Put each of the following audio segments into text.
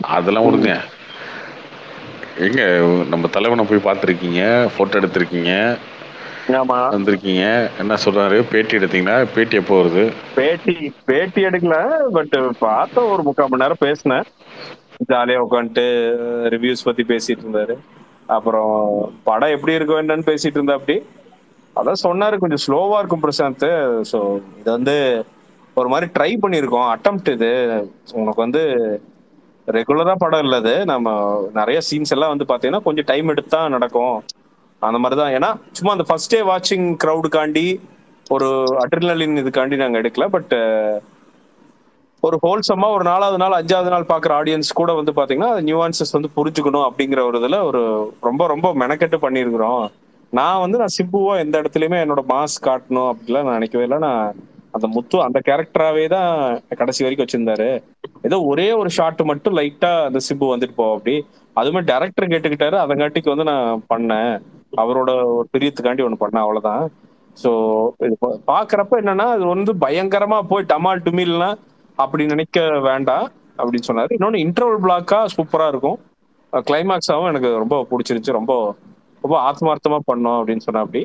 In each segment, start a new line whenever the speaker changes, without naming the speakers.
அதெல்லாம் விடுங்க எங்க நம்ம தலைவனை போய் பார்த்துருக்கீங்க ஃபோட்டோ எடுத்திருக்கீங்க
ஆமா
வந்திருக்கீங்க என்ன சொல்றாரு பேட்டி எடுத்தீங்கன்னா பேட்டி எப்போ வருது
பேட்டி பேட்டி எடுக்கல பட் பார்த்தோம் ஒரு முக்கால் மணி நேரம் பேசினேன் ஜாலியா உட்காந்துட்டு ரிவ்யூஸ் பத்தி பேசிட்டு இருந்தாரு அப்புறம் படம் எப்படி இருக்கும் என்னன்னு பேசிட்டு இருந்தா அப்படி அதான் சொன்னாரு கொஞ்சம் ஸ்லோவா இருக்கும் பிரசாந்த் ஸோ இது வந்து ஒரு மாதிரி ட்ரை பண்ணியிருக்கோம் அட்டம்ப்ட் இது உனக்கு வந்து ரெகுலரா படம் இல்ல இது நம்ம நிறைய சீன்ஸ் எல்லாம் வந்து பாத்தீங்கன்னா கொஞ்சம் டைம் எடுத்து தான் நடக்கும் அந்த மாதிரி தான் ஏன்னா சும்மா அந்த ஃபர்ஸ்ட் டே வாட்சிங் க்ரௌடுக்காண்டி ஒரு அட்ரினலின் இதுக்காண்டி நாங்க எடுக்கல பட் ஒரு ஹோல்சமா ஒரு நாலாவது நாள் அஞ்சாவது நாள் பாக்குற ஆடியன்ஸ் கூட வந்து பாத்தீங்கன்னா நியூவான்சஸ் வந்து புரிஞ்சுக்கணும் அப்படிங்கிற ஒரு இதுல ஒரு ரொம்ப ரொம்ப மெனக்கெட்டு பண்ணியிருக்கிறோம் நான் வந்து நான் சிம்புவா எந்த இடத்துலயுமே என்னோட மாஸ் காட்டணும் அப்படிலாம் நான் நினைக்கவே இல்லை நான் அந்த முத்து அந்த கேரக்டராவே தான் கடைசி வரைக்கும் வச்சிருந்தாரு ஏதோ ஒரே ஒரு ஷாட் மட்டும் லைட்டா அந்த சிம்பு வந்துட்டு போவோம் அப்படி அதுவுமே டேரக்டர் கேட்டுக்கிட்டாரு அதங்காட்டிக்கு வந்து நான் பண்ணேன் அவரோட ஒரு பிரியத்துக்காண்டி ஒண்ணு பண்ணேன் அவ்வளவுதான் சோ இது பா- பாக்குறப்ப என்னன்னா அது வந்து பயங்கரமா போய் டமால் டுமில்னா அப்படி நினைக்க வேண்டாம் அப்படின்னு சொன்னாரு இன்னொன்னு இன்டர்வல் பிளாக்கா சூப்பரா இருக்கும் கிளைமாக்ஸாவும் எனக்கு ரொம்ப பிடிச்சிருந்துச்சு ரொம்ப ரொம்ப ஆத்மார்த்தமா பண்ணோம் அப்படின்னு சொன்னா அப்படி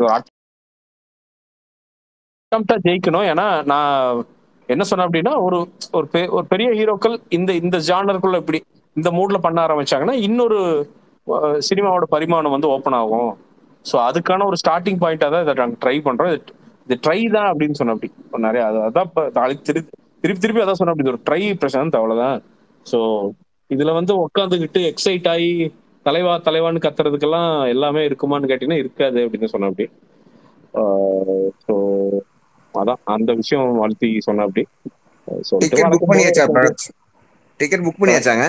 அட்டம்ப்டா ஜெயிக்கணும் ஏன்னா நான் என்ன சொன்னேன் அப்படின்னா ஒரு ஒரு பெ- ஒரு பெரிய ஹீரோக்கள் இந்த இந்த ஜானருக்குள்ள இப்படி இந்த மூட்ல பண்ண ஆரம்பிச்சாங்கன்னா இன்னொரு அஹ், சினிமாவோட பரிமாணம் வந்து ஓப்பன் ஆகும் ஸோ அதுக்கான ஒரு ஸ்டார்டிங் பாயிண்டா தான் இதை நாங்கள் ட்ரை பண்றோம் இது- இது ட்ரை தான் அப்படின்னு சொன்ன அப்படி நிறைய அது- அதான் இப்ப நாளைக்கு திருப்பி திருப்பி திருப்பி அதான் சொன்ன அப்படி இது ஒரு ட்ரை பிரசாந்த் அவ்வளவுதான் ஸோ இதுல வந்து உட்காந்துக்கிட்டு எக்ஸைட் ஆகி தலைவா தலைவான்னு கத்துறதுக்கெல்லாம் எல்லாமே இருக்குமான்னு கேட்டீங்கன்னா இருக்காது அப்படின்னு சொன்ன அப்படி ஸோ அதான் அந்த விஷயம் வாழ்த்தி சொன்ன அப்படி சொல்லிட்டு
டிக்கெட் புக்
வழக்கம் போல
பண்ணியாச்சா
உட்காந்து-
டிக்கெட் புக் பண்ணியாச்சாங்க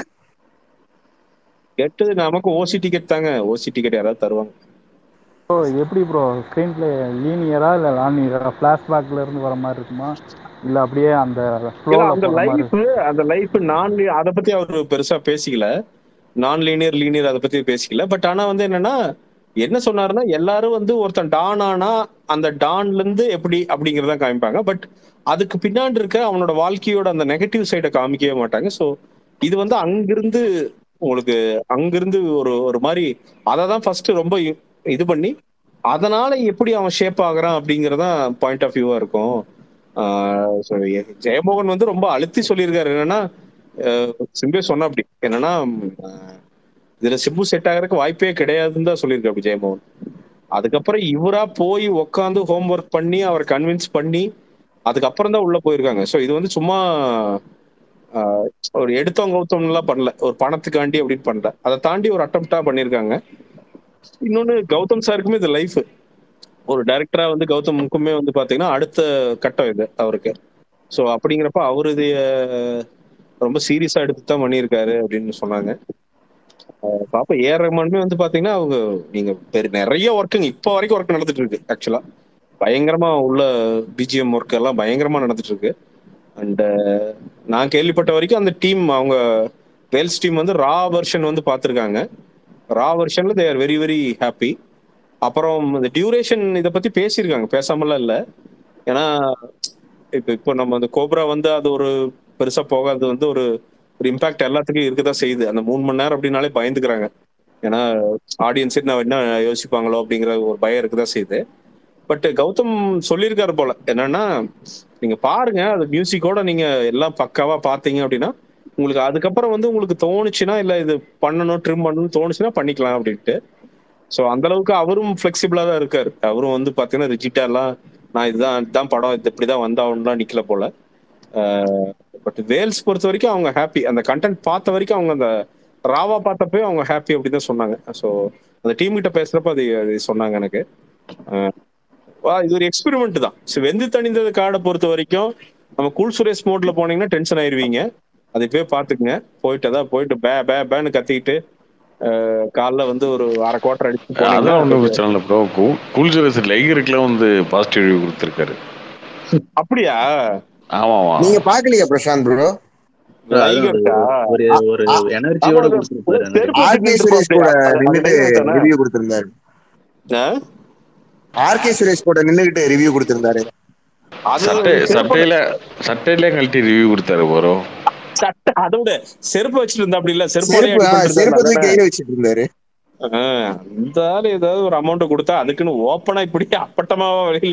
கெட்டது நமக்கு ஓசி டிக்கெட் தாங்க ஓசி டிக்கெட் யாராவது தருவாங்க
ப்ரோ எப்படி ப்ரோ ஸ்க்ரீன் பிளே லீனியரா இல்லை லானியரா ஃப்ளாஷ்பேக்ல இருந்து வர மாதிரி இருக்குமா இல்ல அப்படியே அந்த
இல்ல
ஃப்ளோல
அந்த
போற மாதிரி
லைஃப் அந்த லைஃப் நான் அதை பத்தி அவரு பெருசா பேசிக்கல நான் லீனியர் லீனியர் அதை பத்தி பேசிக்கல பட் ஆனா வந்து என்னன்னா என்ன சொன்னாருன்னா எல்லாரும் வந்து ஒருத்தன் டான் ஆனா அந்த டான்ல இருந்து எப்படி அப்படிங்கறத காமிப்பாங்க பட் அதுக்கு பின்னாடி இருக்க அவனோட வாழ்க்கையோட அந்த நெகட்டிவ் சைடை காமிக்கவே மாட்டாங்க சோ இது வந்து அங்கிருந்து உங்களுக்கு அங்கிருந்து ஒரு ஒரு மாதிரி அதை தான் ஃபர்ஸ்ட் ரொம்ப இ- இது பண்ணி அதனால எப்படி அவன் ஷேப் ஆகுறான் அப்படிங்கறதான் பாயிண்ட் ஆஃப் வியூவா இருக்கும் ஆஹ் so எ- ஜெயமோகன் வந்து ரொம்ப அழுத்தி சொல்லியிருக்காரு என்னன்னா அஹ் சிம்பே சொன்ன அப்படி என்னன்னா ஆஹ் இதுல சிம்பு செட் ஆகிறதுக்கு வாய்ப்பே கிடையாதுன்னு தான் சொல்லியிருக்காரு அப்படி ஜெயமோகன் அதுக்கப்புறம் இவரா போய் உட்காந்து ஹோம்ஒர்க் பண்ணி அவரை கன்வின்ஸ் பண்ணி அதுக்கப்புறம் தான் உள்ள போயிருக்காங்க ஸோ இது வந்து சும்மா ஆஹ் ஒரு எடுத்தவங்க கௌதம்லாம் பண்ணல ஒரு பணத்துக்காண்டி அப்படின்னு பண்ணல அதை தாண்டி ஒரு அட்டம்ப்டா பண்ணியிருக்காங்க இன்னொன்னு கௌதம் சாருக்குமே இது லைஃப் ஒரு டைரக்டரா வந்து கௌதமுக்குமே வந்து பாத்தீங்கன்னா அடுத்த கட்டம் இது அவருக்கு ஸோ அப்படிங்கிறப்ப அவரு இது அஹ், ரொம்ப சீரியஸா எடுத்து தான் பண்ணியிருக்காரு அப்படின்னு சொன்னாங்க அஹ் பாப்பா ஏஆர் ரஹ்மானுமே வந்து பாத்தீங்கன்னா அவங்க நீங்க பெரு- நிறைய ஒர்க்குங்க இப்போ வரைக்கும் ஒர்க் நடந்துட்டு இருக்கு ஆக்சுவலா பயங்கரமா உள்ள பிஜிஎம் ஒர்க் எல்லாம் பயங்கரமா நடந்துட்டு இருக்கு அண்ட் நான் கேள்விப்பட்ட வரைக்கும் அந்த டீம் அவங்க வேல்ஸ் டீம் வந்து ரா வெர்ஷன் வந்து பார்த்துருக்காங்க ரா வெர்ஷன்ல they are very very happy அப்புறம் இந்த டியூரேஷன் இதை பத்தி பேசியிருக்காங்க பேசாமலாம் இல்லை ஏன்னா இப்போ இப்போ நம்ம அந்த கோப்ரா வந்து அது ஒரு பெருசா போகாது வந்து ஒரு ஒரு இம்பாக்ட் எல்லாத்துக்கும் இருக்கதான் செய்யுது அந்த மூணு மணி நேரம் அப்படின்னாலே பயந்துக்கிறாங்க ஏன்னா ஆடியன்ஸ் என்ன என்ன யோசிப்பாங்களோ அப்படிங்கிற ஒரு பயம் இருக்குதான் செய்யுது பட் கௌதம் சொல்லியிருக்காரு போல என்னன்னா நீங்க பாருங்க அது மியூசிக்கோட நீங்க எல்லாம் பக்காவா பாத்தீங்க அப்படின்னா உங்களுக்கு அதுக்கப்புறம் வந்து உங்களுக்கு தோணுச்சுன்னா இல்ல இது பண்ணணும் ட்ரிம் பண்ணணும்னு தோணுச்சுன்னா பண்ணிக்கலாம் அப்படின்ட்டு ஸோ அந்த அளவுக்கு அவரும் ஃபிளெக்சிபிளா தான் இருக்காரு அவரும் வந்து பாத்தீங்கன்னா ரிஜிட்டா எல்லாம் நான் இதுதான் இதுதான் படம் இது இப்படிதான் வந்தாகணும்லாம் நிக்கல போல பட் வேல்ஸ் பொறுத்த வரைக்கும் அவங்க ஹாப்பி அந்த கண்டென்ட் பார்த்த வரைக்கும் அவங்க அந்த ராவா பார்த்தப்பவே அவங்க ஹாப்பி அப்படி தான் சொன்னாங்க ஸோ அந்த டீம் கிட்ட பேசுறப்ப அது அது சொன்னாங்க எனக்கு அஹ் வா, இது ஒரு எக்ஸ்பெரிமெண்ட் தான் ஸோ வெந்து தணிந்தது காடை பொறுத்த வரைக்கும் நம்ம கூல் சுரேஷ் மோட்ல போனீங்கன்னா டென்ஷன் ஆயிருவீங்க அதை போய் பார்த்துக்குங்க போயிட்டு அதான் போயிட்டு பே பே பேன்னு கத்திக்கிட்டு அஹ், காலைல வந்து ஒரு அரை குவார்டர் அடிச்சு போனீங்கன்னா
அதெல்லாம் ஒன்றும் பிரச்சனை இல்லை ப்ரோ கூல் ஜெரஸ் லைகருக்குலாம் வந்து பாசிட்டிவ் ரிவ்யூ கொடுத்துருக்காரு
அப்படியா
ஆமா ஆமா
நீங்க பாக்கலையா பிரசாந்த் ப்ரோ
லைகர்க்கா
ஒரு ஒரு
ஆ,
எனர்ஜியோட
ஆமா,
கொடுத்துருப்பாரு எனக்கு.
செருப்பு
ஆர்கே
வச்சுட்டு
சுரேஷ் கூட
இருப்பாப்லையா? அது
நின்னுட்டு
லைகர் தானே?
ரிவ்யூ கொடுத்திருந்தாரு
ஆ?
ஆர்கே சுரேஷ் கூட நின்னுகிட்டு ரிவ்யூ கொடுத்திருந்தாரு
அது
சட்டை
செருப்பு-
சட்டையில சட்டையில கழட்டி ரிவ்யூ கொடுத்தாரு ப்ரோ
சட்டை அதை விட செருப்பு வச்சுட்டு இருந்தா அப்படி இல்ல செருப்பு
செருப்பு ஆ, செருப்பு தூக்கி கையில வச்சிட்டு இருந்தாரு
இந்த ஆளு ஏதாவது ஒரு அமௌண்ட் கொடுத்தா அதுக்குன்னு ஓப்பனா இப்படி அப்பட்டமா வெளியில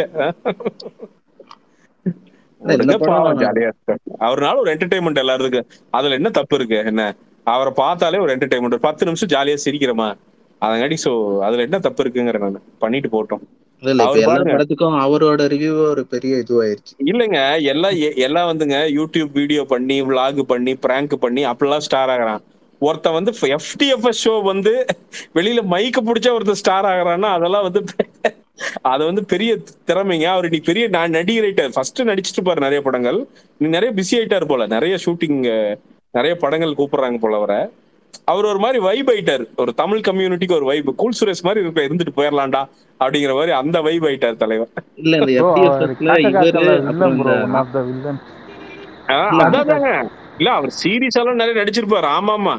இந்த
விடுங்க
படம்
பாவம், ஜாலியா இருக்காரு. அவர்னால ஒரு என்டர்டைன்மெண்ட் எல்லாருக்கும் அதுல என்ன தப்பு இருக்கு என்ன அவரை பார்த்தாலே ஒரு என்டர்டைன்மெண்ட் பத்து நிமிஷம் ஜாலியா சிரிக்கிறோமா அதங்காட்டி சோ அதுல என்ன தப்பு இருக்குங்கிற நான் பண்ணிட்டு போட்டோம்
இல்ல இல்ல இப்ப
அவர்
எல்லா
பாருங்க.
படத்துக்கும் அவரோட ரிவ்யூ ஒரு பெரிய இதுவாயிருச்சு
இல்லைங்க எல்லாம் எ- எல்லாம் வந்துங்க யூடியூப் வீடியோ பண்ணி vlog பண்ணி பிராங்க் பண்ணி அப்படிலாம் ஸ்டார் ஆகுறான் ஒருத்தன் வந்து எஃப்டிஎஃப்எஸ் ஷோ வந்து வெளியில மைக்க பிடிச்சா ஒருத்தன் ஸ்டார் ஆகுறான்னா அதெல்லாம் வந்து அது வந்து பெரிய திறமைங்க அவர் நீ பெரிய நான் நடிகர் ஆயிட்டார் ஃபர்ஸ்ட் நடிச்சிட்டு பாரு நிறைய படங்கள் நீ நிறைய பிஸி ஆயிட்டார் போல நிறைய ஷூட்டிங் நிறைய படங்கள் கூப்பிடுறாங்க போல அவரை அவர் ஒரு மாதிரி வைப் ஆயிட்டார் ஒரு தமிழ் கம்யூனிட்டிக்கு ஒரு வைப் கூல் சுரேஷ் மாதிரி இருக்க இருந்துட்டு போயிடலாம்டா அப்படிங்கிற மாதிரி அந்த வைப் ஆயிட்டார் தலைவர்
இல்ல இந்த
ப்ரோ அவர்
எஃப்டிஎஃப்எஸ்ல இவரு
வில்லன்
அப்புறம்
ப்ரோ
இந்த
ஒன் ஆஃப் த வில்லன்
ஆஹ் அதாதாங்க இல்ல அவர் சீரியஸ் எல்லாம் நிறைய நடிச்சிருப்பாரு ஆமாமா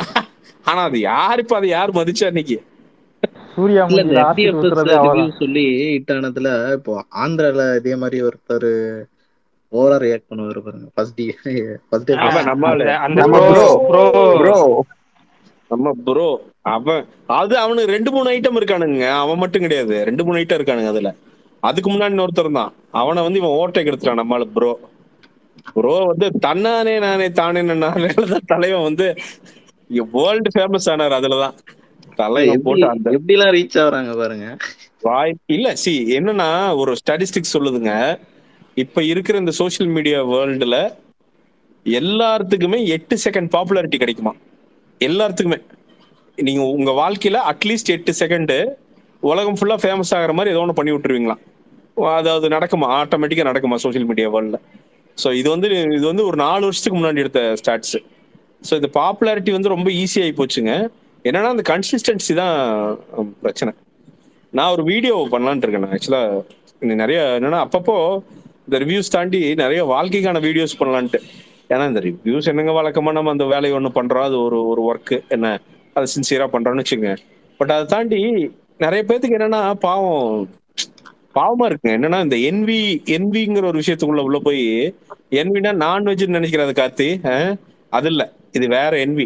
ஆனா அது யார் இப்ப அதை யார் மதிச்சா இன்னைக்கு
சூர்யா
இல்ல இந்த
மூஞ்சில ஆசிட் ஊத்துறதே
எஃப்டிஎஃப்எஸ்ல
அவர்
ரிவ்யூ சொல்லி ஹிட் ஆனதுல இப்போ ஆந்திரால இதே மாதிரி ஒருத்தர் ஓவரா ரியாக்ட் பண்ணுவாரு பாருங்க ஃபர்ஸ்ட் டே ஃபர்ஸ்ட் டே
அவன் நம்ம ஆளு.
அந்த- அந்த
நம்ம
bro,
bro.
bro.
ப்ரோ
நம்ம ப்ரோ அவன் அது அவனுக்கு ரெண்டு மூணு ஐட்டம் இருக்கானுங்க அவன் மட்டும் கிடையாது ரெண்டு மூணு ஐட்டம் இருக்கானுங்க அதுல அதுக்கு முன்னாடி இன்னொருத்தர் தான் அவனை வந்து இவன் ஓட்டை கெடுத்துட்டான் நம்மளால ப்ரோ ப்ரோ வந்து தன்னானே நானே தானே நானே தலைவன் வந்து வேர்ல்டு ஃபேமஸ் ஆனார் அதுலதான் தலைவன்
எப்படி
போட்டு அந்த
எப்படி எல்லாம் ரீச் ஆகுறாங்க பாருங்க
வாய் இல்ல சி என்னன்னா ஒரு ஸ்டாட்டிஸ்டிக்ஸ் சொல்லுதுங்க இப்ப இருக்கிற இந்த சோஷியல் மீடியா வேர்ல்டுல எல்லாத்துக்குமே எட்டு செகண்ட் பாப்புலாரிட்டி கிடைக்குமா எல்லாத்துக்குமே நீங்க உங்க வாழ்க்கையில அட்லீஸ்ட் எட்டு செகண்ட் உலகம் ஃபுல்லா ஃபேமஸ் ஆகுற மாதிரி ஏதோ ஒன்று பண்ணி விட்டுருவீங்களா அதாவது நடக்குமா ஆட்டோமேட்டிக்கா நடக்குமா சோஷியல் மீடியா வேர்ல்ட்ல ஸோ இது வந்து இது வந்து ஒரு நாலு வருஷத்துக்கு முன்னாடி எடுத்த ஸ்டாட்ஸ் ஸோ இந்த பாப்புலாரிட்டி வந்து ரொம்ப ஈஸி ஆகி போச்சுங்க என்னன்னா அந்த கன்சிஸ்டன்சி தான் ஹம், பிரச்சனை நான் ஒரு வீடியோ பண்ணலான்ட்டு இருக்கேன் ஆக்சுவலா நிறைய என்னன்னா அப்பப்போ இந்த ரிவ்யூஸ் தாண்டி நிறைய வாழ்க்கைக்கான வீடியோஸ் பண்ணலான்ட்டு ஏன்னா இந்த ரிவ்யூஸ் என்னங்க வழக்கமா நம்ம அந்த வேலையை ஒன்று பண்றோம் அது ஒரு ஒரு ஒர்க்கு என்ன அதை சின்சியரா பண்றோம்னு வச்சுங்க பட் அதை தாண்டி நிறைய பேத்துக்கு என்னன்னா பாவம் பாவமா இருக்குங்க என்னன்னா இந்த என்வி என்விங்கிற ஒரு விஷயத்துக்குள்ள உள்ள போய் என்வினா நான்வெஜ்னு நினைக்கிறது கார்த்தி அஹ்? அது இல்ல இது வேற என்வி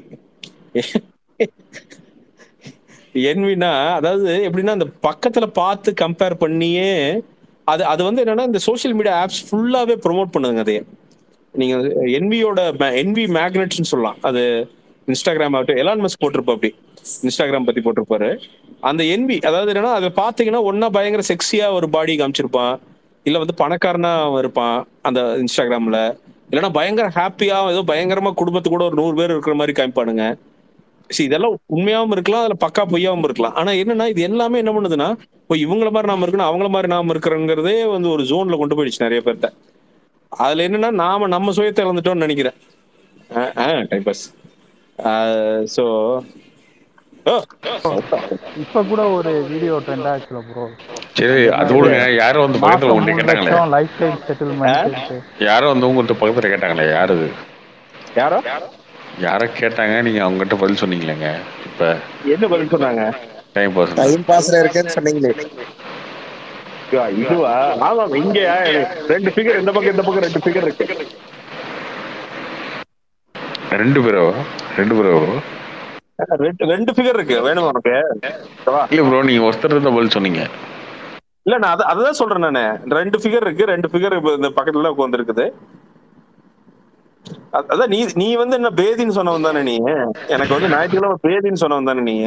என்வினா அதாவது எப்படின்னா அந்த பக்கத்துல பார்த்து கம்பேர் பண்ணியே அது அது வந்து என்னன்னா இந்த சோஷியல் மீடியா ஆப்ஸ் ஃபுல்லாவே ப்ரோமோட் பண்ணுதுங்க அதையே நீங்க என்வியோட என்வி மேக்னெட்ஸ்னு சொல்லலாம் அது இன்ஸ்டாகிராம் ஆகட்டும் எலான் மஸ்க் போட்டிருப்பா அப்படி இன்ஸ்டாகிராம் பத்தி போட்டிருப்பாரு அந்த என்வி அதாவது என்னன்னா அதை பாத்தீங்கன்னா ஒன்னா பயங்கர செக்ஸியா ஒரு பாடி காமிச்சிருப்பான் இல்ல வந்து பணக்காரனா அவன் இருப்பான் அந்த இன்ஸ்டாகிராம்ல இல்லைன்னா பயங்கர ஹாப்பியா ஏதோ பயங்கரமா குடும்பத்து கூட ஒரு நூறு பேர் இருக்கிற மாதிரி காமிப்பானுங்க சரி இதெல்லாம் உண்மையாவும் இருக்கலாம் அதுல பக்கா பொய்யாவும் இருக்கலாம் ஆனா என்னன்னா இது எல்லாமே என்ன பண்ணுதுன்னா இப்போ இவங்கள மாதிரி நாம இருக்கணும் அவங்கள மாதிரி நாம இருக்கிறோங்கிறதே வந்து ஒரு ஜோன்ல கொண்டு போயிடுச்சு நிறைய பேர்த்த அதுல என்னன்னா நாம நம்ம சுயத்தை இழந்துட்டோம்னு நினைக்கிறேன் டைம் பாஸ் ஸோ
இப்ப கூட ஒரு வீடியோ ட்ரெண்ட் ஆச்சுல ப்ரோ
சரி அது விடுங்க யாரோ வந்து பக்கத்துல உங்கள்கிட்ட கேட்டாங்களே
லைஃப் ஸ்டைல் செட்டில்மெண்ட்
யாரோ வந்து உங்கள்கிட்ட பக்கத்துல கேட்டாங்களே யாரு அது
யாரோ
யாரோ கேட்டாங்க நீங்க அவங்ககிட்ட பதில் சொன்னீங்களேங்க இப்ப
என்ன பதில் சொன்னாங்க
டைம் பாஸ்
டைம் பாஸ்ல இருக்குன்னு சொன்னீங்களே
இதுவா, இதுவா ஆமா இங்க ரெண்டு ஃபிகர் இந்த பக்கம் இந்த பக்கம் ரெண்டு ஃபிகர் இருக்கு
ரெண்டு பேரோ ரெண்டு பேரோ
ரெண்டு ரெண்டு ஃபிகர் இருக்கு வேணுமா உனக்கு வா.
இல்ல ப்ரோ நீங்க ஒருத்தர் இருந்தா பதில் சொன்னீங்க
இல்ல நான் அத- அததான் சொல்றேன் நானு ரெண்டு ஃபிகர் இருக்கு ரெண்டு ஃபிகர் இந்த பக்கத்துல உட்கார்ந்து இருக்குது அதான் நீ நீ வந்து என்ன பேதின்னு சொன்னவன் தானே நீ எனக்கு வந்து ஞாயிற்றுக்கிழமை பேதின்னு சொன்னவன் தானே நீ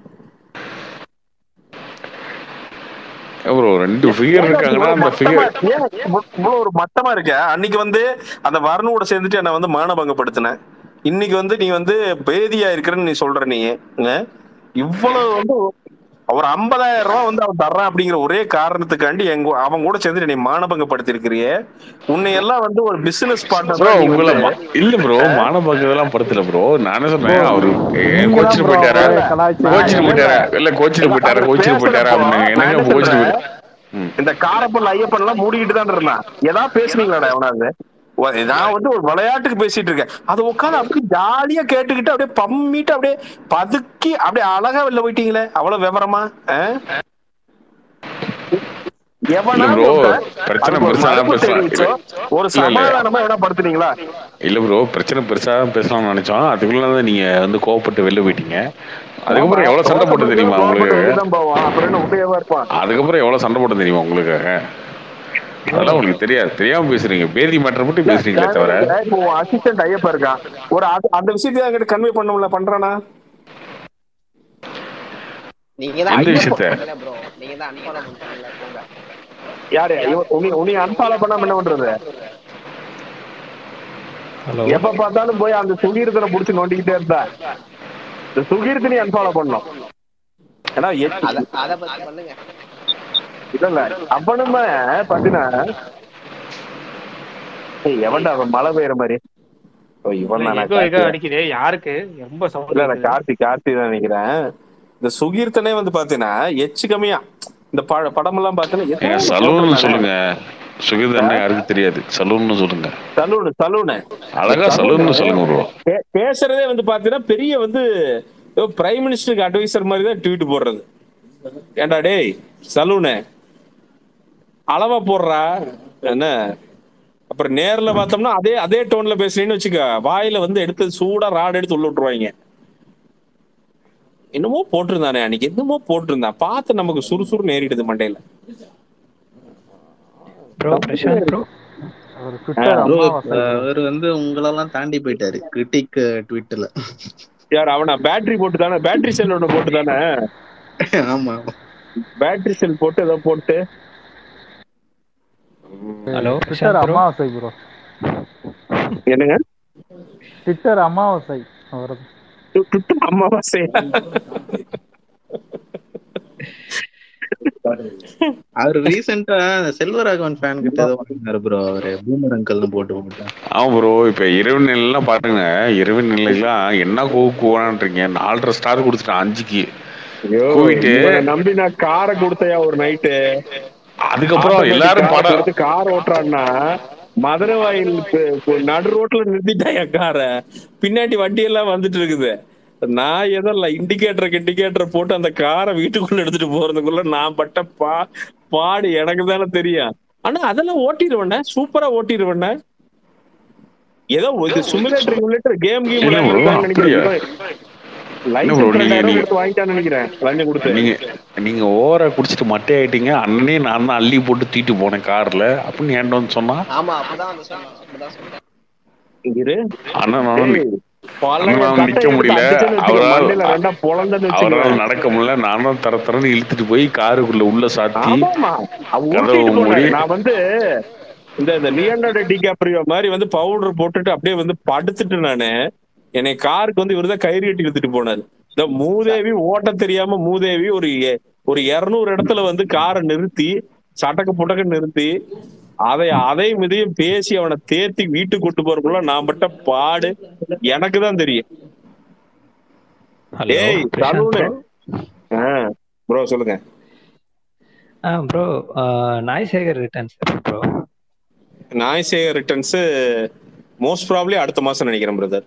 ப்ரோ ரெண்டு ஃபிகர் இருக்காங்கன்னா அந்த ஃபிகர்
ஏன் இவ்வளவு ஒரு மட்டமா இருக்க அன்னைக்கு வந்து அந்த வரனோட சேர்ந்துட்டு என்ன வந்து மானபங்கப்படுத்தின இன்னைக்கு வந்து நீ வந்து பேதியா இருக்கிறன்னு நீ சொல்ற நீ அஹ்? இவ்வளவு வந்து ஒரு ஐம்பதாயிரம் ரூபாய் வந்து அவன் தர்றான் அப்படிங்கிற ஒரே காரணத்துக்காண்டி எங்க அவன் கூட சேர்ந்து நீ மானபங்கப்படுத்தி இருக்கிறியே உன்னை எல்லாம் வந்து ஒரு பிசினஸ்
ப்ரோ
பார்ட்னர்
உங்களை மா- இல்ல ப்ரோ மானபாக்கு இதெல்லாம் படுத்தல ப்ரோ நானே சொன்னேன் அவரு
நீங்க
கோச்சிட்டு
தான் bro
போயிட்டாரா
அவரை கலாய்ச்சி-
கோச்சிட்டு போயிட்டாரா இல்ல கோச்சிட்டு போயிட்டாரா கோச்சிட்டு போயிட்டாரா அப்படின்னு என்னங்க கோச்சிட்டு போயிட்டாரா ம்.
இந்த காரப்பல் ஐயப்பன் எல்லாம் மூடிக்கிட்டு தான் இருந்தான் ஏதாவது பேசுனீங்களாடா எவனாவது ஒ- நான் வந்து ஒரு விளையாட்டுக்கு பேசிட்டு இருக்கேன் அதை உட்காந்து அப்படியே ஜாலியா கேட்டுக்கிட்டு அப்படியே பம்மிட்டு அப்படியே பதுக்கி அப்படியே அழகா வெளில போயிட்டீங்களே அவ்வளவு விவரமா ஆ? எவனா
இல்ல bro,
ஒருத்தன்
பிரச்சனை
அதுக்கு ஒரு
பெருசா
மறுப்பு
பேசலாம்.
தெரிவிச்சோ ஒரு
இல்ல, இல்ல.
சமாதானமா எவனா படுத்துனீங்களா
இல்ல ப்ரோ பிரச்சனை பெருசா பேசலாம்னு நினைச்சோம் அதுக்குள்ள தான் நீங்க வந்து கோவப்பட்டு வெளில போயிட்டீங்க அதுக்கப்புறம் எவ்வளவு சண்டை போட்டு தெரியுமா உங்களுக்கு
வெளிதான் போவான் அப்புறம் என்ன உள்ளேவா இருப்பான்
அதுக்கப்புறம் எவ்வளவு சண்டை போட்டு தெரியுமா உங்களுக்காக அதெல்லாம் உங்களுக்கு தெரியாது தெரியாம பேசுறீங்க பேதி மேட்டர் மட்டும் பேசுறீங்களே தவிர
இப்போ அசிஸ்டன்ட் ஐயப்பா இருக்கான் ஒரு அது- அந்த விஷயத்தை என்கிட்ட கன்வே பண்ணல பண்றானா
நீங்க தான்
எந்த
unfollow
விஷயத்த?
பண்ணல bro. நீங்க தான் unfollow பண்ணிட்டீங்களா, போங்க.
யாரு இவன் உன்னை- உன்னை அன்பாலோ பண்ணாம என்ன பண்றது
ஹலோ
எப்ப பார்த்தாலும் போய் அந்த சுகீர்த்தனை புடிச்சு நோண்டிக்கிட்டே இருந்தா இந்த சுகீர்த்தனை அன்பாலோ பண்ணணும் ஏன்னா எ-
அத அத பத்தி பண்ணுங்க
இல்ல இல்ல அவனுமே பாத்தீங்கன்னா ஏய், எவன்டா அவன் மழை பெய்யற மாதிரி ஓ இவன் தானா
எகோ எகோ
கார்த்தி?
அடிக்குது யாருக்கு ரொம்ப
இல்ல
சவுண்ட்
இல்ல கார்த்தி கார்த்தி தான் நினைக்கிறேன் இந்த சுகீர்த்தனே வந்து பாத்தீங்கன்னா எச்சு கம்மியா இந்த ப படம் எல்லாம் பாத்தீங்கன்னா
ஏங்க
ஏதோ
சலூன்னு
சொல்றானே.
சொல்லுங்க சுகிதன்னு யாருக்கு தெரியாது சலூன்னு சொல்லுங்க
சலூனு சலூனு
அழகா சலூன்னு சொல்லுங்க ப்ரோ
பே- பேசுறதே வந்து பாத்தீங்கன்னா பெரிய வந்து பிரைம் மினிஸ்டருக்கு அட்வைசர் மாதிரி தான் ட்வீட் போடுறது ஏன்டா டேய் சலூனு அளவா போடுறா என்ன அப்புறம் நேர்ல பார்த்தோம்னா அதே அதே டோன்ல பேசுறீன்னு வச்சுக்க வாயில வந்து எடுத்து சூடா ராடு எடுத்து உள்ள விட்டுருவாங்க என்னமோ போட்டிருந்தானே அன்னைக்கு என்னமோ போட்டிருந்தான் பார்த்து நமக்கு சுறுசுறு நேரிடுது மண்டையில
ப்ரோ பிரசாந்த் ப்ரோ
அவர் ட்விட்டர்
ப்ரோ
அமாவாசை
அவர் வந்து உங்களெல்லாம் தாண்டி போயிட்டாரு கிரிட்டிக் ட்விட்டர்ல
யார் அவனா பேட்டரி போட்டு தானே பேட்டரி செல் ஒண்ணு போட்டு தானே
ஆமா
பேட்டரி செல் போட்டு ஏதோ போட்டு
hello
Twitter
Prashanth bro
Amavasai bro
என்னங்க
ட்விட்டர் அமாவாசை அவரது
டு- டு- அமாவாசை
அவர் ரீசெண்டா செல்வராகவன் ஃபேன் கிட்ட ஏதோ வாங்கினாரு ப்ரோ அவரு பூமர் அங்கல்னு போட்டு போட்டு
ஆமா ப்ரோ இப்ப இரவு நிலைலாம் பாருங்க இரவு நிலைலாம் என்ன கூ கூவான்றீங்க நாலரை ஸ்டார் கொடுத்துட்டேன் அஞ்சுக்கு
ஐயோ,
கூவிட்டு
இவனை நம்பி நான் காரை கொடுத்தையா ஒரு நைட்டு
அதுக்கப்புறம் எல்லாரும் படம்
கார் ஓட்டுறான்னா மதுரை வாயில் பு- பு- நடு ரோட்ல நிறுத்திட்டாயா காரை பின்னாடி வண்டி எல்லாம் வந்துட்டு இருக்குது நான் ஏதோ இண்டிகேட்டர் இண்டிகேட்டர் போட்டு அந்த காரை வீட்டுக்குள்ள எடுத்துட்டு போறதுக்குள்ள நான் பட்ட பா பாடு எனக்கு தானே தெரியும் ஆனா அதெல்லாம் ஓட்டிடுவேண்ணே சூப்பரா ஓட்டிடுவேண்ணே ஏதோ இது சிமுலேட்டர் சிமுலேட்டர் கேம் கேம்
இல்ல bro, அப்படியா?
லைசன்ஸ்
bro, நீங்க-
ரெண்டாயிரம்
நீங்க-
கொடுத்து வாங்கிட்டான்னு நினைக்கிறேன் லஞ்சம் கொடுத்து
நீங்க நீங்க ஓவரா குடிச்சிட்டு மட்டை ஆயிட்டீங்க அண்ணனே நான் தான் அள்ளி போட்டு தூக்கிட்டு போனேன் கார்ல அப்படின்னு என்கிட்ட வந்து சொன்னா
ஆமா அப்பதான் வந்து சொன்னான் அப்படிதான் சொன்னான்
இரு
அண்ணன் நானும்
ஏய், பல
அண்ணனால
கட்டை
நிக்க
எடுத்து
முடியல.
அடிச்சேன்னு வச்சுக்கோ,
அவரால்
மண்டையில ரெண்டா பொளந்தேன்னு
அவரால்
வச்சுக்கோ.
நடக்க முடியல நானும் தர தரன்னு இழுத்துட்டு போய் காருக்குள்ள உள்ள சாத்தி
ஆமாமா அவ
கதவு
ஊட்டிட்டு போனாரு.
மூடி.
நான் வந்து இந்த இந்த லியோனார்டோ டிகாப்ரியோ மாதிரி வந்து பவுடர் போட்டுட்டு அப்படியே வந்து படுத்துட்டு நானு என்னை காருக்கு வந்து இவருதான் கயிறு கட்டி இழுத்துட்டு போனாரு இந்த மூதேவி ஓட்ட தெரியாம மூதேவி ஒரு எ- ஒரு இருநூறு இடத்துல வந்து காரை நிறுத்தி சட்டக்கு புட்டக்கு நிறுத்தி அதை அதை மிதையும் பேசி அவனை தேத்தி வீட்டுக்கு கூட்டு போறதுக்குள்ள நான் பட்ட பாடு எனக்கு தான் தெரியும்
ஹலோ
ஏய்
பிரசாந்த்
சலூனு
ப்ரோ
ப்ரோ சொல்லுங்க
ஆ bro Naai Sekar returns bro
Naai Sekar returns most probably அடுத்த மாசம் நினைக்கிறேன் பிரதர்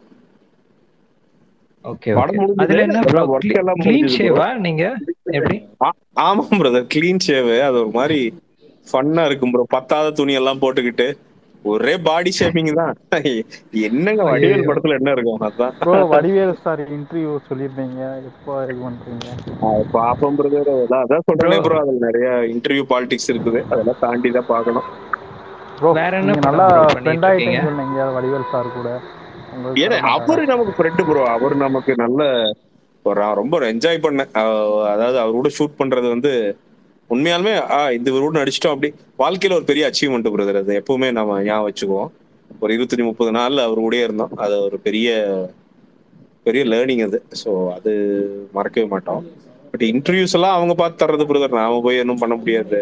ஓகே
படம்
ஓகே
முடிஞ்சது.
அதுல என்ன ப்ரோ
எல்லாம் work எல்லாம்
க்ளீன்
முடிஞ்சது bro.
ஷேவா நீங்க எப்படி
ஆமாம் பிரதர் க்ளீன் ஷேவ் அது ஒரு மாதிரி ஃபன்னா இருக்கும் ப்ரோ பத்தாத துணி எல்லாம் போட்டுக்கிட்டு ஒரே பாடி ஷேப்பிங் தான் என்னங்க வடிவேல்
ஐயையோ.
படத்துல என்ன இருக்கும் அதான்
ப்ரோ வடிவேல் சார் இன்டர்வியூ சொல்லியிருந்தீங்க எப்போ இது பண்றீங்க
அது பாப்போம் பிரதர் அதான் சொல்றேனே ப்ரோ அதுல நிறைய இன்டர்வியூ பாலிடிக்ஸ் இருக்குது அதெல்லாம் தாண்டி தான் பார்க்கணும்
ப்ரோ
வேற என்ன
நீங்க
படம்
நல்லா
bro பண்ணிட்டு
ஃப்ரெண்ட் ஆயிட்டீங்கன்னு
இருக்கீங்க?
சொன்னீங்க வடிவேல் சார் கூட உங்களுக்கு
ஏன்னா
தர மாட்டாரா?
அவரு நமக்கு ஃப்ரெண்டு ப்ரோ அவர் நமக்கு நல்ல ஒரு நான் ரொம்ப என்ஜாய் பண்ணேன் அஹ் அதாவது அவரோட ஷூட் பண்றது வந்து உண்மையாலுமே ஆ இந்த இவரோட நடிச்சிட்டோம் அப்படி வாழ்க்கையில ஒரு பெரிய அச்சீவ்மெண்ட் பிரதர் அது எப்பவுமே நம்ம ஞாபகம் வச்சுக்குவோம் ஒரு இருபத்தஞ்சு முப்பது நாள்ல அவர் கூடயே இருந்தோம் அது ஒரு பெரிய பெரிய லேர்னிங் அது ஸோ அது மறக்கவே மாட்டோம் பட் இன்டர்வியூஸ் எல்லாம் அவங்க பார்த்து தர்றது பிரதர் நாம போய் ஒன்றும் பண்ண முடியாது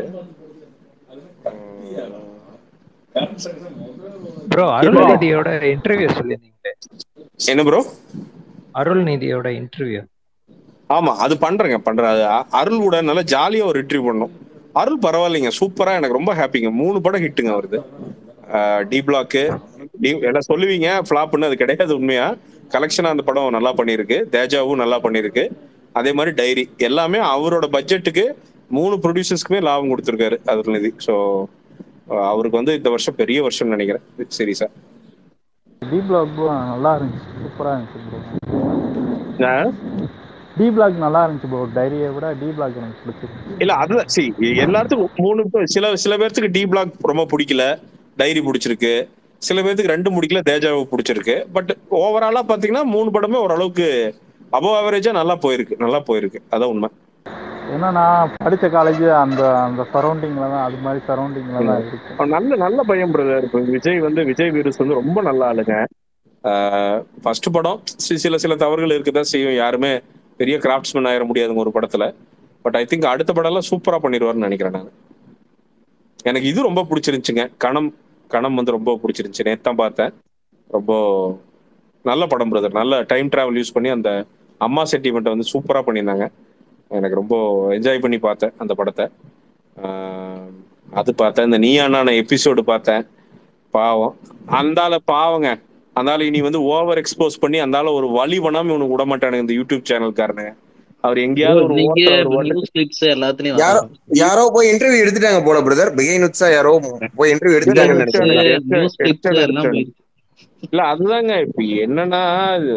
ப்ரோ அருள்நிதியோட இன்டர்வியூ சொல்லியிருந்தீங்களே
என்ன ப்ரோ
அருள்நிதியோட இன்டர்வியூ
ஆமா அது பண்றேங்க பண்றேன் அது அ- அருள் கூட நல்லா ஜாலியா ஒரு ரிட்ரீவ் பண்ணோம் அருள் பரவாயில்லைங்க சூப்பரா எனக்கு ரொம்ப ஹாப்பிங்க மூணு படம் ஹிட்டுங்க வருது டி பிளாக்கு டி எல்லாம் சொல்லுவீங்க ஃபிளாப்னு அது கிடையாது உண்மையா கலெக்ஷனா அந்த படம் நல்லா பண்ணியிருக்கு தேஜாவும் நல்லா பண்ணியிருக்கு அதே மாதிரி டைரி எல்லாமே அவரோட பட்ஜெட்டுக்கு மூணு ப்ரொடியூசர்ஸ்க்குமே லாபம் கொடுத்துருக்காரு அருள்நிதி ஸோ அவருக்கு வந்து இந்த வருஷம் பெரிய வருஷம்னு நினைக்கிறேன் சீரியஸா
டி பிளாக் நல்லா இருந்துச்சு சூப்பரா இருந்துச்சு ப்ரோ டி பிளாக் நல்லா இருந்துச்சு ப்ரோ டைரியை விட டி பிளாக் எனக்கு பிடிச்சிருக்கு
இல்ல அதுதான் சி எல்லாத்துக்கும் மூணு பேர் சில சில பேர்த்துக்கு டி பிளாக் ரொம்ப பிடிக்கல டைரி பிடிச்சிருக்கு சில பேர்த்துக்கு ரெண்டு பிடிக்கல தேஜாவை பிடிச்சிருக்கு பட் ஓவராலா பாத்தீங்கன்னா மூணு படமே ஓரளவுக்கு அபவ் ஆவரேஜா நல்லா போயிருக்கு நல்லா போயிருக்கு அதான் உண்மை
ஏன்னா நான் படிச்ச காலேஜ் அந்த அந்த சரௌண்டிங்ல தான் அது மாதிரி சரௌண்டிங்ல தான் இருக்கு
அவன் நல்ல நல்ல பையன் பிரதர் இப்போ விஜய் வந்து விஜய் வீரஸ் வந்து ரொம்ப நல்ல ஆளுங்க ஃபர்ஸ்ட் படம் சி- சில சில தவறுகள் இருக்குதான் செய்யும் யாருமே பெரிய கிராஃப்ட்ஸ்மேன் ஆயிட முடியாதுங்க ஒரு படத்துல பட் ஐ திங்க் அடுத்த படம் எல்லாம் சூப்பரா பண்ணிடுவார்னு நினைக்கிறேன் நான் எனக்கு இது ரொம்ப பிடிச்சிருந்துச்சுங்க கணம் கணம் வந்து ரொம்ப பிடிச்சிருந்துச்சு நேத்து தான் பார்த்தேன் ரொம்ப நல்ல படம் பிரதர் நல்ல டைம் டிராவல் யூஸ் பண்ணி அந்த அம்மா சென்டிமெண்ட்டை வந்து சூப்பரா பண்ணியிருந்தாங்க எனக்கு ரொம்ப என்ஜாய் பண்ணி பார்த்தேன் அந்த படத்தை ஆஹ் அது பார்த்தேன் இந்த நீ அண்ணான எபிசோடு பார்த்தேன் பாவம் அந்தால பாவங்க அந்தால இனி வந்து ஓவர் எக்ஸ்போஸ் பண்ணி அந்தால ஒரு வழி பண்ணாம இவனுக்கு விட மாட்டானுங்க இந்த யூடியூப் சேனல்காரனுங்க அவர் எங்கேயாவது ஒரு
நீங்க
ஓரத்துல ஒரு வழி-
நியூஸ் கிளிப்ஸ் எல்லாத்துலயும்
யாரோ யாரோ போய் இன்டர்வியூ எடுத்துட்டாங்க போல பிரதர் பிகைன் உட்ஸா யாரோ போய் இன்டர்வியூ எடுத்துட்டாங்கன்னு நினைக்கிறேன்
நியூஸ் கிளிப்ஸ் எல்லாம் போயிருக்கு.
இல்ல அதுதாங்க இப்ப என்னன்னா இது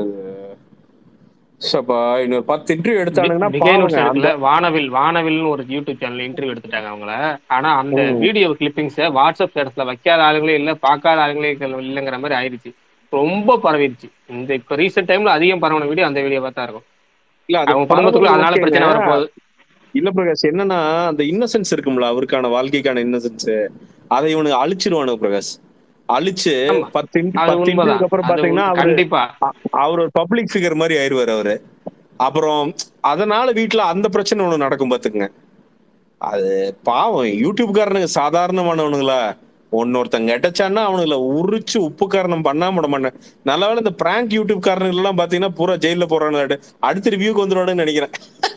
சப்பா இன்னொரு பத்து இன்டர்வியூ எடுத்தானுங்கன்னா
பிகைன்
பாவங்க
இருக்குல்ல
அந்த-
வானவில் வானவில்னு ஒரு யூடியூப் சேனல் இன்டர்வியூ எடுத்துட்டாங்க அவங்கள ஆனா அந்த
ம்.
வீடியோ கிளிப்பிங்ஸ வாட்ஸ்அப் ஸ்டேட்டஸ்ல வைக்காத ஆளுங்களே இல்ல பார்க்காத ஆளுங்களே இல்ல- இல்லைங்கிற மாதிரி ஆயிடுச்சு ரொம்ப பரவிடுச்சு இந்த இப்ப ரீசெண்ட் டைம்ல அதிகம் பரவன வீடியோ அந்த வீடியோ பார்த்தா இருக்கும்
இல்ல அது
அவங்க குடும்பத்துக்குள்ள
பரவல்
அதனால
ஓகேங்க.
பிரச்சனை வரப்போகுது
இல்ல பிரகாஷ் என்னன்னா அந்த இன்னசென்ஸ் இருக்கும்ல அவருக்கான வாழ்க்கைக்கான இன்னசென்ஸ் அதை இவனுக்கு அழிச்சிருவானுங்க பிரகாஷ் அழிச்சு
ஆமா.
பத்து in-
அது
பத்து
உண்மைதான்
இன்டர்வியூக்கு அப்புறம்
அது
பாத்தீங்கன்னா அவரு
கண்டிப்பா
அவர் ஒரு பப்ளிக் ஃபிகர் மாதிரி ஆயிருவாரு அவரு அப்புறம் அதனால வீட்டுல அந்த பிரச்சனை ஒண்ணு நடக்கும் பாத்துக்குங்க அது பாவம் யூடியூப்காரனுங்க சாதாரணமானவனுங்களா ஒன்னொருத்தங்க எட்டச்சான்னா அவனுங்கள உரிச்சு உப்பு காரணம் பண்ணாம விட மாட்டேன் நல்ல வேளை இந்த பிராங்க் யூடியூப் காரனுங்க எல்லாம் பாத்தீங்கன்னா பூரா ஜெயில போறானு அடுத்த ரிவ்யூக்கு வந்துருவானுன்னு நினைக்கிறேன்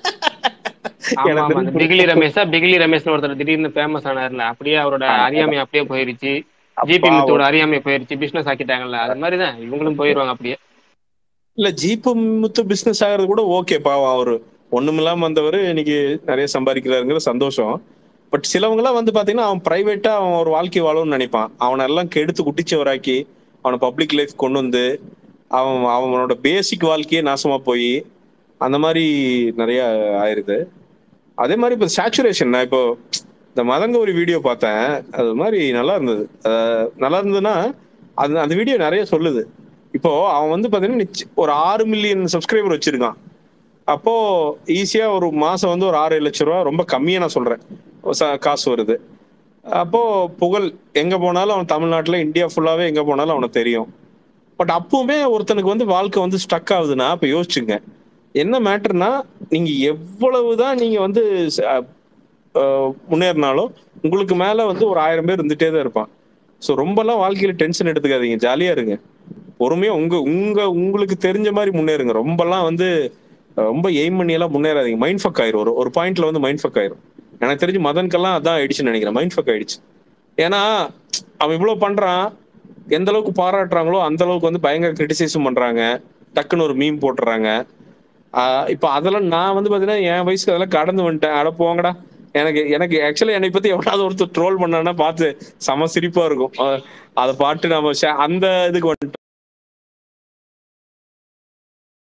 ஆமா
எனக்கு
ஆமா அந்த
தெரிஞ்சு
பிகிலி ரமேஷா பிகிலி ரமேஷ்னு ஒருத்தர் திடீர்னு ஃபேமஸ் ஆனார்ல அப்படியே அவரோட அறியாமை அப்படியே போயிருச்சு ஜிபி
பாவம்.
முத்தோட அறியாமை போயிருச்சு பிசினஸ் ஆக்கிட்டாங்கல்ல அது மாதிரிதான் இவங்களும் போயிருவாங்க அப்படியே
இல்ல ஜீப்பு முத்து பிசினஸ் ஆகிறது கூட ஓகே பாவம் அவரு ஒண்ணுமில்லாம வந்தவர் இன்னைக்கு நிறைய சம்பாதிக்கிறாருங்கிற சந்தோஷம் பட் சிலவங்க எல்லாம் வந்து பாத்தீங்கன்னா அவன் பிரைவேட்டா அவன் ஒரு வாழ்க்கை வாழும்னு நினைப்பான் அவனை எல்லாம் கெடுத்து குட்டிச்சவராக்கி அவனை பப்ளிக் லைஃப் கொண்டு வந்து அவன் அவனோட பேசிக் வாழ்க்கையே நாசமா போய் அந்த மாதிரி நிறைய ஆயிருது அதே மாதிரி இப்போ சேச்சுரேஷன் நான் இப்போ இந்த மதங்க ஒரு வீடியோ பார்த்தேன் அது மாதிரி நல்லா இருந்தது அஹ் நல்லா இருந்ததுன்னா அது அந்த வீடியோ நிறைய சொல்லுது இப்போ அவன் வந்து பாத்தீங்கன்னா நிச்ச- ஒரு ஆறு மில்லியன் சப்ஸ்கிரைபர் வச்சிருக்கான் அப்போ ஈஸியா ஒரு மாசம் வந்து ஒரு ஆறு ஏழு லட்ச ரூபா ரொம்ப கம்மியா நான் சொல்றேன் ச- காசு வருது அப்போ புகழ் எங்க போனாலும் அவன் தமிழ்நாட்டுல இந்தியா ஃபுல்லாவே எங்க போனாலும் அவனுக்கு தெரியும் பட் அப்பவுமே ஒருத்தனுக்கு வந்து வாழ்க்கை வந்து ஸ்டக் ஆகுதுன்னா இப்ப யோசிச்சுங்க என்ன மேட்டர்னா நீங்க எவ்வளவுதான் நீங்க வந்து ச- அஹ் முன்னேறினாலும் உங்களுக்கு மேல வந்து ஒரு ஆயிரம் பேர் இருந்துட்டே தான் இருப்பான் ஸோ ரொம்பலாம் வாழ்க்கையில டென்ஷன் எடுத்துக்காதீங்க ஜாலியா இருங்க பொறுமையா உங்க உங்க உங்களுக்கு தெரிஞ்ச மாதிரி முன்னேறுங்க ரொம்பலாம் வந்து அஹ், ரொம்ப எய்ம் பண்ணி எல்லாம் முன்னேறாதீங்க மைண்ட் ஃபக் ஆயிரும் ஒரு ஒரு பாயிண்ட்ல வந்து மைண்ட் ஃபக் ஆயிரும் எனக்கு தெரிஞ்சு மதன்கெல்லாம் அதான் ஆயிடுச்சுன்னு நினைக்கிறேன் மைண்ட் ஃபக் ஆயிடுச்சு ஏன்னா அவன் இவ்வளவு பண்றான் எந்த அளவுக்கு பாராட்டுறாங்களோ அந்த அளவுக்கு வந்து பயங்கர கிரிட்டிசைஸும் பண்றாங்க டக்குன்னு ஒரு மீம் போட்டுறாங்க ஆஹ் இப்ப அதெல்லாம் நான் வந்து பாத்தீங்கன்னா என் வயசுக்கு அதெல்லாம் கடந்து வந்துட்டேன் அட போங்கடா எனக்கு எனக்கு ஆக்சுவலி என்னை பத்தி எவனாவது ஒருத்தர் ட்ரோல் பண்ணான்னா பார்த்து செம சிரிப்பா இருக்கும் அஹ் அதை பாட்டு நம்ம share- அந்த இதுக்கு வந்துட்டோம்